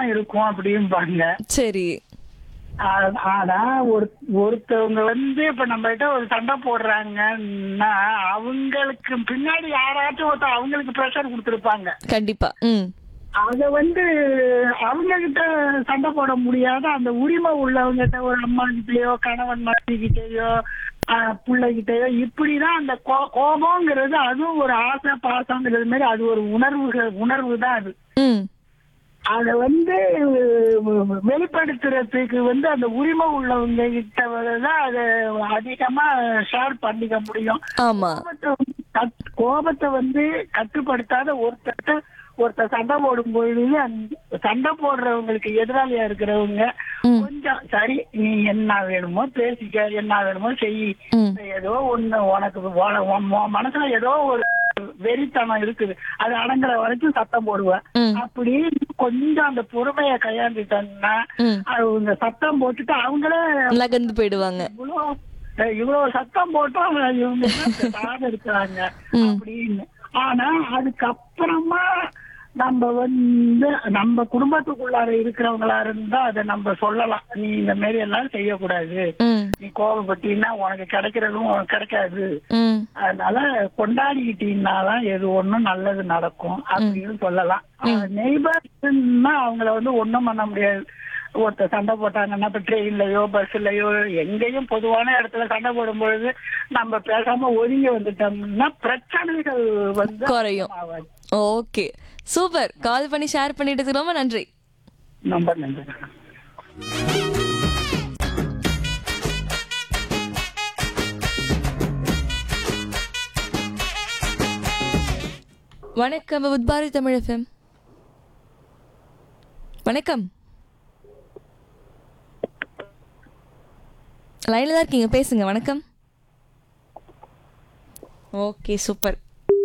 தான் இருக்கும் அப்படிம்பாங்க சரி ஆ- ஆனா ஒரு ஒருத்தவங்க வந்து இப்ப நம்ம கிட்ட ஒரு சண்டை போடுறாங்கன்னா அவங்களுக்கு பின்னாடி யாராச்சும் ஒருத்தர் அவங்களுக்கு ப்ரெஷர் கொடுத்துருப்பாங்க கண்டிப்பா ம் அத வந்து அவங்க கிட்ட சண்டை போட முடியாத அந்த உரிமை உள்ளவங்க கிட்ட ஒரு அம்மா கிட்டயோ கணவன் மனைவி கிட்டயோ பிள்ளைகிட்டயோ இப்படிதான் அந்த கோ- கோபங்கிறது அதுவும் ஒரு ஆசை பாசங்கிறது மாதிரி அது ஒரு உணர்வுகள் உணர்வு தான் அது ம் அத வந்து வெளிப்படுத்துறதுக்கு வந்து அந்த உரிமை உள்ளவங்க கிட்ட தான் அதை அதிகமா ஷேர் பண்ணிக்க முடியும் ஆமா கோபத்தை வந்து கட்- கோபத்தை வந்து கட்டுப்படுத்தாத ஒருத்தர் ஒருத்தர் சண்டை போடும் பொழுது அந்த சண்டை போடுறவங்களுக்கு எதிராளியா இருக்கிறவங்க ம். கொஞ்சம் சரி நீ என்ன வேணுமோ பேசிக்க என்ன வேணுமோ செய் ம் ஏதோ ஒண்ணு உனக்கு உன- உன் உன் மனசுல ஏதோ ஒரு வெறித்தனம் இருக்குது அது அடங்குற வரைக்கும் சத்தம் போடுவேன் ம். அப்படி கொஞ்சம் அந்த பொறுமைய கையாண்டுட்டோம்னா ம். அவங்க சத்தம் போட்டுட்டு அவங்களே நகர்ந்து போயிடுவாங்க இவ்வளோ அஹ் இவ்வளவு சத்தம் போட்டோம் இவங்க என்ன பேசாம இருக்கிறாங்க அப்படின்னு ஆனா அதுக்கப்புறமா நம்ம வந்து நம்ம குடும்பத்துக்குள்ளார இருக்கிறவங்களா இருந்தா அதை நம்ம சொல்லலாம் நீ இந்த மாதிரி எல்லாம் செய்யக்கூடாது ம் நீ கோபப்பட்டீங்கன்னா உனக்கு கிடைக்கிறதும் உனக்கு கிடைக்காது ம் அதனால கொண்டாடிக்கிட்டீங்கன்னாதான் எது ஒண்ணும் நல்லது நடக்கும் அப்படின்னு சொல்லலாம் நெய்பர்ஸ்னா அவங்கள வந்து ஒண்ணும் பண்ண முடியாது ஒருத்தர் சண்டை போட்டாங்கன்னா இப்ப ட்ரெயின்லயோ பஸ்லயோ எங்கேயும் பொதுவான இடத்துல சண்டை போடும் பொழுது நம்ம பேசாம ஒதுங்கி வந்துட்டோம்னா பிரச்சனைகள் வந்து குறையும் ஆகாது. ஓகே சூப்பர் கால் பண்ணி ஷேர் பண்ணிட்டதுக்கு ரொம்ப நன்றி ரொம்ப நன்றி வணக்கம் உத்பாரி தமிழ் எஃப்எம் வணக்கம் லைன்ல தான் இருக்கீங்க பேசுங்க வணக்கம் ஓகே சூப்பர்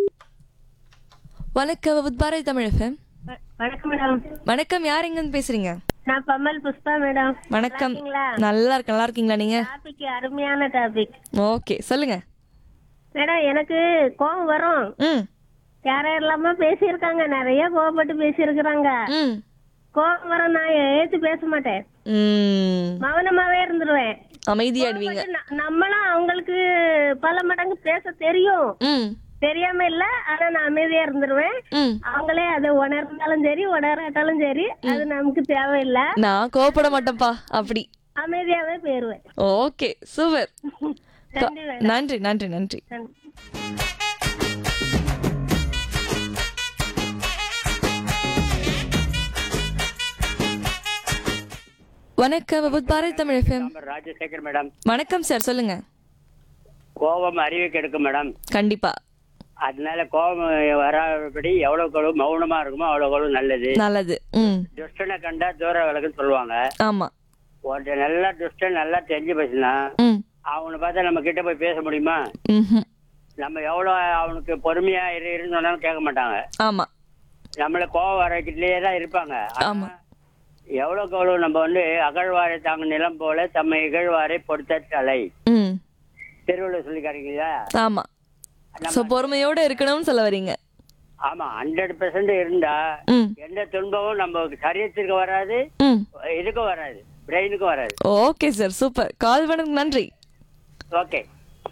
வணக்கம் உத்பாரி தமிழ் எஃப்எம் வ- வணக்கம் மேடம் வணக்கம் யார் எங்கன்னு பேசுறீங்க நான் பம்மல் புஷ்பா மேடம் வணக்கம் இருக்கீங்களா? நல்லா இருக்கு நல்லா இருக்கீங்களா நீங்க டாபிக் அருமையான டாபிக் ஓகே சொல்லுங்க மேடம் எனக்கு கோவம் வரும் ம் யாரும் இல்லாம பேசியிருக்காங்க நிறைய கோவப்பட்டு பேசியிருக்கிறாங்க ம் கோவம் வரும் நான் ஏத்து பேச மாட்டேன் ம் மௌனமாவே இருந்துருவேன் அமைதியாடுவீங்க கோவப்பட்டு ந- நம்மளும் அவங்களுக்கு பல மடங்கு பேச தெரியும் ம் தெரியாம இல்ல ஆனா நான் அமைதியா இருந்துருவேன் ம் அவங்களே அதை உணர்ந்தாலும் சரி உணராட்டாலும் சரி அது நமக்கு தேவையில்லை நான் கோவப்பட மாட்டேன்ப்பா அப்படி அமைதியாவே போயிருவேன் ஓகே சூப்பர் நன்றி மேடம் நன்றி நன்றி நன்றி நன்றி வணக்கம் Vividh Bharati Tamil FM number Rajasekar madam வணக்கம் சார் சொல்லுங்க கோபம் அறிவை கெடுக்கும் மேடம் கண்டிப்பா அதனால கோபம் வராதபடி எவ்வளவுக்கு எவ்வளவு மௌனமா இருக்குமோ அவ்வளவுக்கு எவ்வளவு நல்லது நல்லது ம் துஷ்டனை கண்டா தூர விலகுன்னு சொல்லுவாங்க ஆமா ஒருத்தர் நல்லா துஷ்டன் நல்லா தெரிஞ்சு பேசினா ம் அவனை பார்த்தா நம்ம கிட்ட போய் பேச முடியுமா ம்ஹும். நம்ம எவ்வளவு அவனுக்கு பொறுமையா இரு இருன்னு சொன்னாலும் கேட்க மாட்டாங்க ஆமா நம்மள கோபம் வரக்கிட்டே தான் இருப்பாங்க ஆனா, ஆமா. எவ்வளவுக்கு எவ்வளவு நம்ம வந்து அகழ்வாரை தாங்க நிலம் போல தம்மை இகழ்வாரை பொறுத்த தலை ம் திருவள்ளுவர் சொல்லிக்காரீங்களா ஆமா ஸோ பொறுமையோட இருக்கணும்னு சொல்ல வரீங்க ஆமா ஹண்ட்ரட் பெர்சன்ட் இருந்தா ம் எந்த துன்பமும் நம்ம சரீரத்திற்கு வராது ம் இதுக்கும் வராது பிரெயினுக்கும் வராது ஓகே சார் சூப்பர் கால் பண்ணதுக்கு நன்றி ஓகே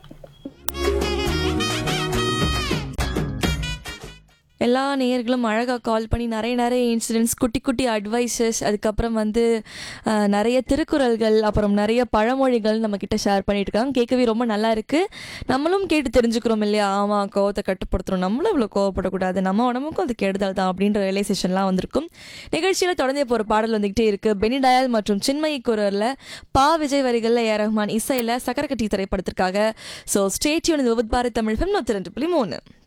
எல்லா நேயர்களும் அழகாக கால் பண்ணி நிறைய நிறைய இன்சிடென்ட்ஸ் குட்டி குட்டி அட்வைசஸ் அதுக்கப்புறம் வந்து அஹ், நிறைய திருக்குறள்கள் அப்புறம் நிறைய பழமொழிகள் நம்ம கிட்ட ஷேர் பண்ணிட்டு இருக்காங்க கேட்கவே ரொம்ப நல்லா இருக்கு நம்மளும் கேட்டு தெரிஞ்சுக்கிறோம் இல்லையா ஆமாம் கோவத்தை கட்டுப்படுத்துறோம் நம்மளும் இவ்வளோ கோவப்படக்கூடாது நம்ம உடம்புக்கும் அது கெடுதல் தான் அப்படின்ற ரியலைசேஷன்லாம் வந்திருக்கும் நிகழ்ச்சியில் தொடர்ந்து இப்போ ஒரு பாடல் வந்துகிட்டே இருக்கு பெனி டயால் மற்றும் சின்மயி குரலில் பா விஜய் வரிகளில் ஏ ரஹ்மான் இசையில் சக்கரக்கட்டி திரைப்படத்திற்காக ஸோ ஸ்டேட்யூன் விபத் பாரத் தமிழ் ஃபிலிம் நூற்றி ரெண்டு புள்ளி மூணு